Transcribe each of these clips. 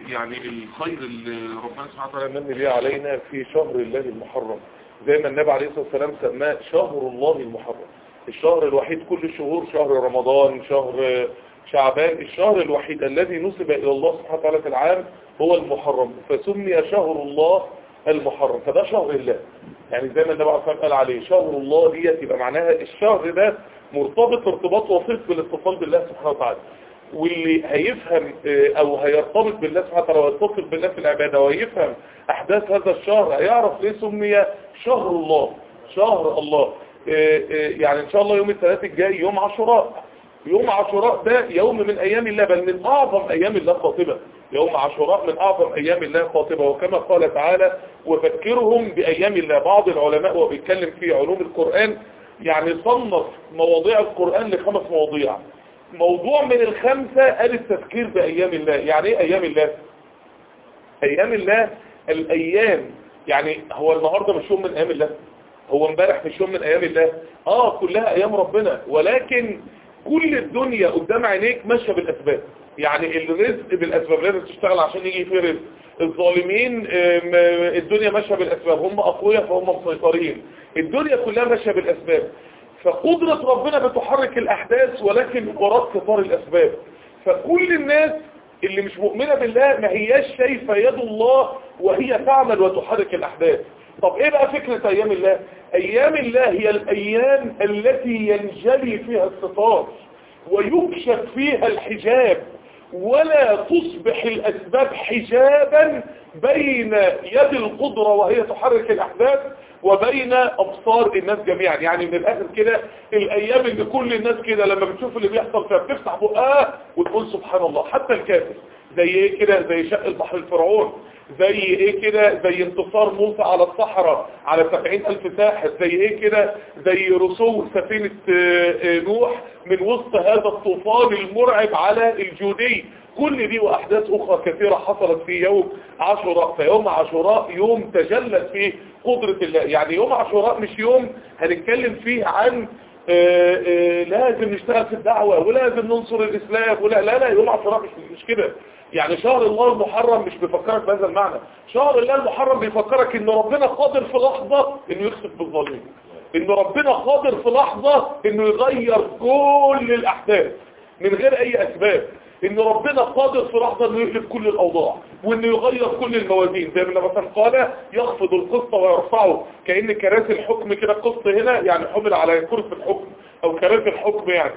يعني الخير اللي ربنا سبحانه وتعالى من بيه علينا في شهر الله المحرم زي ما النبي عليه الصلاة والسلام سماه شهر الله المحرم الشهر الوحيد كل الشهور شهر رمضان شهر شعبان الشهر الوحيد الذي نسب إلى الله سبحانه وتعالى في العام هو المحرم فسمي شهر الله المحرم فده شهر الله يعني زي ما النبي عليه الصلاة قال عليه شهر الله ديت يبقى معناها الشهر ده مرتبط ارتباط وثيق بالاتصال بالله سبحانه وتعالى واللي هيفهم او هيرتبط بالله سبحانه وتعالى ويتصل بالله في العبادة ويفهم احداث هذا الشهر هيعرف ليه سمي شهر الله شهر الله يعني ان شاء الله يوم الثلاث الجاي يوم عاشوراء يوم عاشوراء ده يوم من ايام الله بل من اعظم ايام الله قاطبة يوم عاشوراء من اعظم ايام الله قاطبة وكما قال تعالى وفكرهم بايام الله بعض العلماء وبيتكلم في علوم القرآن يعني صنف مواضيع القرآن لخمس مواضيع موضوع من الخمسة قال التذكير بأيام الله يعني ايه أيام الله أيام الله الأيام يعني هو النهاردة مش يوم من أيام الله هو امبارح مش يوم من أيام الله آه كلها أيام ربنا ولكن كل الدنيا قدام عينيك ماشية بالأسباب يعني الرزق بالأسباب لازم تشتغل عشان يجي فيه رزق الظالمين الدنيا ماشية بالأسباب هم أقوياء فهم مسيطرين الدنيا كلها ماشية بالأسباب فقدرة ربنا بتحرك الأحداث ولكن وراء كفار الأسباب فكل الناس اللي مش مؤمنة بالله ما هياش شايفة يد الله وهي تعمل وتحرك الأحداث طب ايه بقى فكرة ايام الله ايام الله هي الايام التي ينجلي فيها الستار ويكشف فيها الحجاب ولا تصبح الاسباب حجابا بين يد القدرة وهي تحرك الاحداث وبين ابصار الناس جميعا يعني من الاخر كده الايام اللي كل الناس كده لما بتشوف اللي بيحصل فيها بتفتح بقها وتقول سبحان الله حتى الكافر زي ايه كده زي شق البحر الفرعون زي ايه كده زي انتصار موسى على الصحراء على سبعين الف ساحر زي ايه كده زي رسول سفينة نوح من وسط هذا الطوفان المرعب على الجودي كل دي واحداث اخرى كثيرة حصلت في يوم عاشوراء فيوم عاشوراء يوم تجلت فيه قدرة الله يعني يوم عاشوراء مش يوم هنتكلم فيه عن آآ آآ لازم نشتغل في الدعوة ولازم ننصر الاسلام ولا لا لا يوم عاشوراء مش, مش كده يعني شهر الله المحرم مش بيفكرك بهذا المعنى شهر الله المحرم بيفكرك ان ربنا قادر في لحظة انه يخسف بالظالمين ان ربنا قادر في لحظة انه يغير كل الاحداث من غير اي اسباب ان ربنا قادر في لحظة انه يقلب كل الاوضاع وانه يغير كل الموازين زي ما مثلا قال يخفض القسط ويرفعه كأن كراسي الحكم كده القسط هنا يعني حمل على كرسي الحكم او كراسي الحكم يعني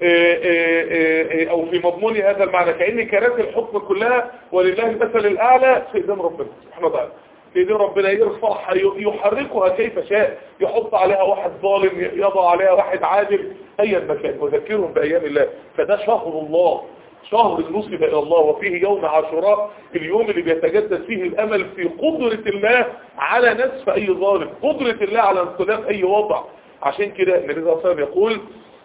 او في مضمون هذا المعنى كأن كراسي الحكم كلها ولله المثل الاعلى في ايدين ربنا سبحانه وتعالى في ايدين ربنا يرفعها يحركها كيف شاء يحط عليها واحد ظالم يضع عليها واحد عادل ايا مكان وذكرهم بايام الله فده شهر الله شهر نسب الى الله وفيه يوم عاشوراء اليوم اللي بيتجدد فيه الامل في قدرة الله على نسف اي ظالم قدرة الله على انقلاب اي وضع عشان كده النبي صلى الله عليه وسلم يقول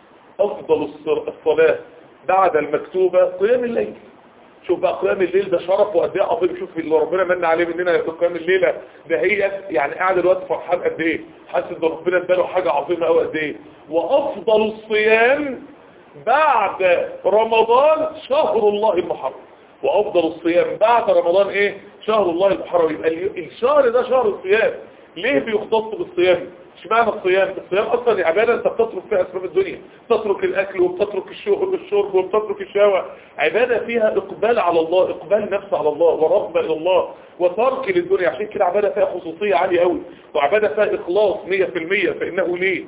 افضل الصلاة بعد المكتوبة قيام الليل شوف بقى قيام الليل ده شرف وقد ايه عظيم شوف اللي ربنا من عليه مننا يقول قيام الليلة ده هي يعني قاعد الوقت فرحان قد ايه حاسس ان ربنا اداله حاجة عظيمة قوي قد ايه وافضل الصيام بعد رمضان شهر الله المحرم وافضل الصيام بعد رمضان ايه شهر الله المحرم يبقى الشهر ده شهر الصيام ليه بيختص بالصيام اشمعنى الصيام الصيام اصلا عباده انت بتترك فيها اسباب الدنيا بتترك الاكل وبتترك الشرب والشرب وبتترك الشهوه عباده فيها اقبال على الله اقبال نفس على الله ورغبه الى الله وترك للدنيا عشان كده عباده فيها خصوصيه عاليه قوي وعباده فيها اخلاص 100% فانه ليه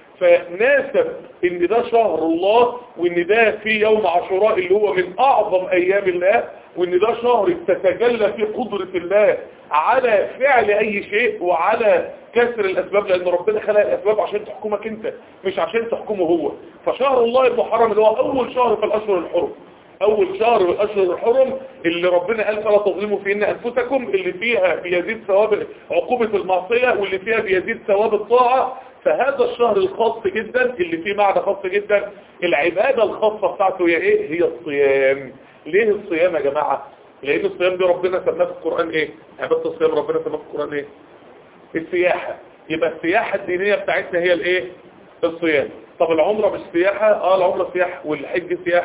فناسب ان ده شهر الله وان ده في يوم عاشوراء اللي هو من اعظم ايام الله وان ده شهر تتجلى فيه قدرة الله على فعل اي شيء وعلى كسر الاسباب لان ربنا خلق الاسباب عشان تحكمك انت مش عشان تحكمه هو فشهر الله المحرم اللي هو اول شهر في الاشهر الحرم اول شهر من الاشهر الحرم اللي ربنا قال فلا تظلموا فيهن انفسكم اللي فيها بيزيد ثواب عقوبة المعصية واللي فيها بيزيد ثواب الطاعة فهذا الشهر الخاص جدا اللي فيه معنى خاص جدا العبادة الخاصة بتاعته هي ايه هي الصيام ليه الصيام يا جماعة لان الصيام دي ربنا سماه في القرآن ايه عبادة الصيام ربنا سماه في القرآن ايه السياحة يبقى السياحة الدينية بتاعتنا هي الايه الصيام طب العمرة مش سياحة اه العمرة سياحة والحج سياحة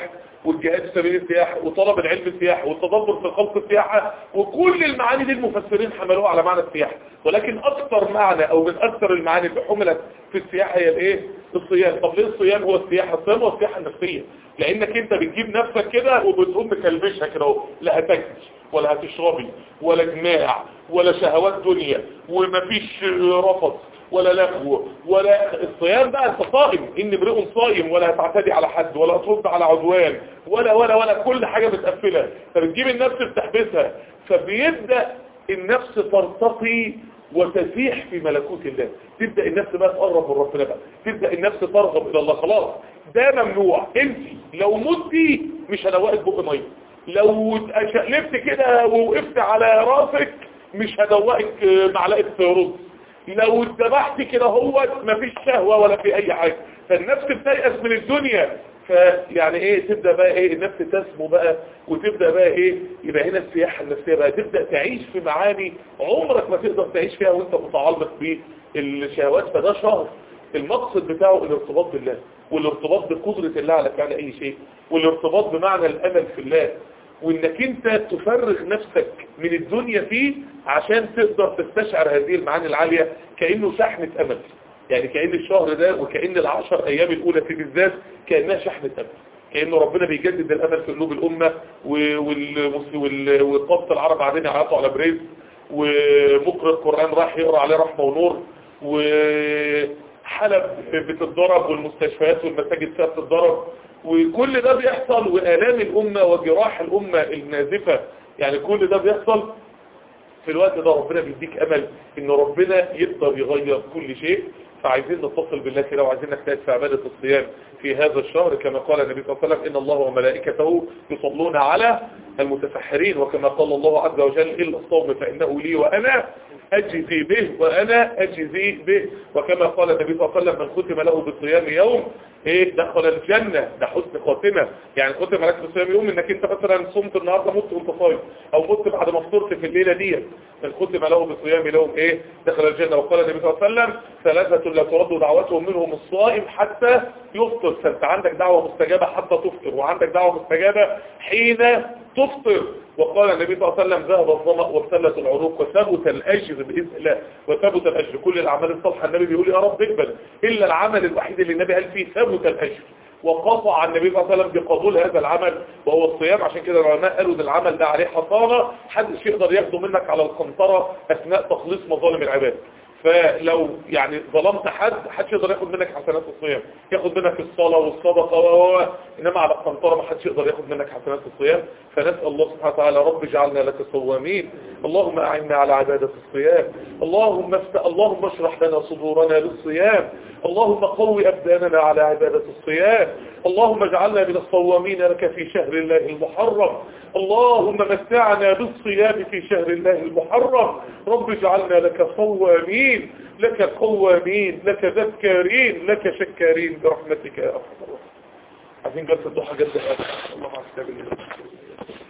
والجهاد في سبيل السياحة وطلب العلم السياحة والتدبر في خلق السياحة وكل المعاني دي المفسرين حملوها على معنى السياحة ولكن اكثر معنى او من اكثر المعاني اللي حملت في السياحة هي الايه الصيام طب ليه الصيام هو السياحة الصيام هو السياحة النفسية لانك انت بتجيب نفسك كده وبتقوم مكلبشها كده اهو لا هتاكل ولا هتشربي ولا جماع ولا شهوات دنيا ومفيش رفض ولا لغو ولا الصيام بقى انت صائم ان امرئ صائم ولا هتعتدي على حد ولا هترد على عدوان ولا ولا ولا كل حاجة متقفلة فبتجيب النفس بتحبسها فبيبدأ النفس ترتقي وتسيح في ملكوت الله تبدأ النفس بقى تقرب من ربنا بقى تبدأ النفس ترغب الى الله خلاص ده ممنوع انت لو متي مش هدوقك بق ميه لو شقلبت كده ووقفت على راسك مش هدوقك معلقه رز لو اتذبحت كده هو مفيش شهوة ولا في اي حاجة فالنفس بتيأس من الدنيا فيعني ايه تبدأ بقى ايه النفس تسمو بقى وتبدأ بقى ايه يبقى هنا السياحة النفسية بقى تبدأ تعيش في معاني عمرك ما تقدر تعيش فيها وانت متعلق بالشهوات فده شهر المقصد بتاعه الارتباط بالله والارتباط بقدرة الله على فعل اي شيء والارتباط بمعنى الامل في الله وانك انت تفرغ نفسك من الدنيا فيه عشان تقدر تستشعر هذه المعاني العالية كأنه شحنة امل يعني كأن الشهر ده وكأن العشر ايام الاولى في بالذات كأنها شحنة امل كأنه ربنا بيجدد الامل في قلوب الامة وقصة العرب قاعدين يعيطوا على بريز ومقرئ القرآن راح يقرأ عليه رحمة ونور وحلب بتتضرب والمستشفيات والمساجد فيها بتتضرب وكل ده بيحصل وآلام الأمة وجراح الأمة النازفة يعني كل ده بيحصل في الوقت ده ربنا بيديك أمل إن ربنا يقدر يغير كل شيء فعايزين نتصل بالله كده وعايزين نجتهد في عبادة الصيام في هذا الشهر كما قال النبي صلى الله عليه وسلم إن الله وملائكته يصلون على المتسحرين وكما قال الله عز وجل إلا الصوم فإنه لي وأنا أجزي به وأنا أجزي به وكما قال النبي صلى الله عليه وسلم من ختم له بالصيام يوم ايه دخل الجنة ده حسن خاتمة يعني ختم لك بالصيام يوم انك انت مثلا صمت النهاردة مت وانت صايم او مت بعد ما فطرت في الليلة دي من ختم له بالصيام يوم ايه دخل الجنة وقال النبي صلى الله عليه وسلم ثلاثة لا ترد دعوتهم منهم الصائم حتى يفطر فانت عندك دعوة مستجابة حتى تفطر وعندك دعوة مستجابة حين تفطر وقال النبي صلى الله عليه وسلم ذهب الظمأ وابتلت العروق وثبت الأجر بإذن الله وثبت الأجر كل الأعمال الصالحة النبي بيقول يا رب اقبل إلا العمل الوحيد اللي النبي قال فيه ثبت الأجر وقطع النبي صلى الله عليه وسلم بقبول هذا العمل وهو الصيام عشان كده العلماء قالوا ان العمل ده عليه حصانة محدش يقدر ياخده منك على القنطرة أثناء تخليص مظالم العباد فلو يعني ظلمت حد حدش يقدر ياخد منك حسنات الصيام ياخد منك الصلاة والصدقة و انما على القنطرة ما حدش يقدر ياخد منك حسنات الصيام فنسأل الله سبحانه وتعالى رب اجعلنا لك صوامين اللهم اعنا على عبادة الصيام اللهم است... اللهم اشرح لنا صدورنا للصيام اللهم قوي ابداننا على عبادة الصيام اللهم اجعلنا من الصوامين لك في شهر الله المحرم اللهم متعنا بالصيام في شهر الله المحرم رب اجعلنا لك صوامين لك قوامين لك ذكارين لك شكارين برحمتك يا أرحم الراحمين عايزين جلسة ضحى جدا الله مع السلامة